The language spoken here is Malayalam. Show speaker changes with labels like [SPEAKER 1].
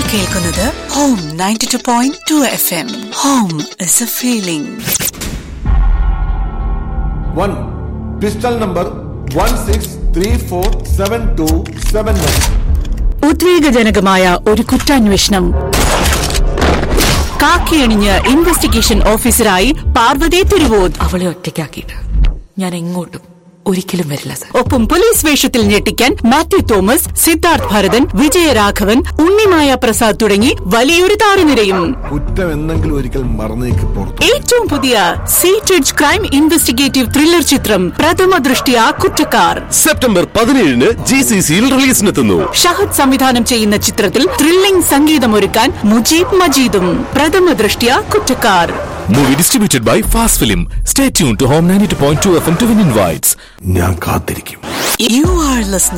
[SPEAKER 1] കേൾക്കുന്നത് home ninety two point two F M home is a feeling
[SPEAKER 2] one pistol number one six three four seven two seven one.
[SPEAKER 1] ഉദ്വേഗജനകമായ ഒരു കുറ്റാന്വേഷണം കാക്കിയണിഞ്ഞ് ഇൻവെസ്റ്റിഗേഷൻ ഓഫീസറായി പാർവതി തിരുവോത്
[SPEAKER 3] അവളെ ഒറ്റയ്ക്കാക്കിയിട്ട് ഞാൻ എങ്ങോട്ടും ഒരിക്കലും വരില്ല സർ
[SPEAKER 1] ഒപ്പം പോലീസ് വേഷത്തിൽ ഞെട്ടിക്കാൻ മാത്യു തോമസ് സിദ്ധാർത്ഥ് ഭരതൻ വിജയരാഘവൻ ഉണ്ണിമായ പ്രസാദ് തുടങ്ങി വലിയൊരു താരനിരയും
[SPEAKER 2] കുറ്റം എന്നെങ്കിലും ഒരിക്കൽ മറന്നേക്ക് പുറത്തു
[SPEAKER 1] ഏറ്റവും പുതിയ സീറ്റഡ് ക്രൈം ഇൻവെസ്റ്റിഗേറ്റീവ് ത്രില്ലർ ചിത്രം പ്രഥമ ദൃഷ്ടിയ കുറ്റക്കാർ
[SPEAKER 4] സെപ്റ്റംബർ പതിനേഴിന് ജി സി സിയിൽ റിലീസിനെത്തുന്നു
[SPEAKER 1] ഷഹദ് സംവിധാനം ചെയ്യുന്ന ചിത്രത്തിൽ ത്രില്ലിംഗ് സംഗീതമൊരുക്കാൻ മുജീബ് മജീദും Prathama Drishtiya Kuttakkar
[SPEAKER 4] movie distributed by fast film stay tune to home ninety two point two F M to win invites
[SPEAKER 2] ഞാൻ കാത്തിരിക്കും
[SPEAKER 1] You are listening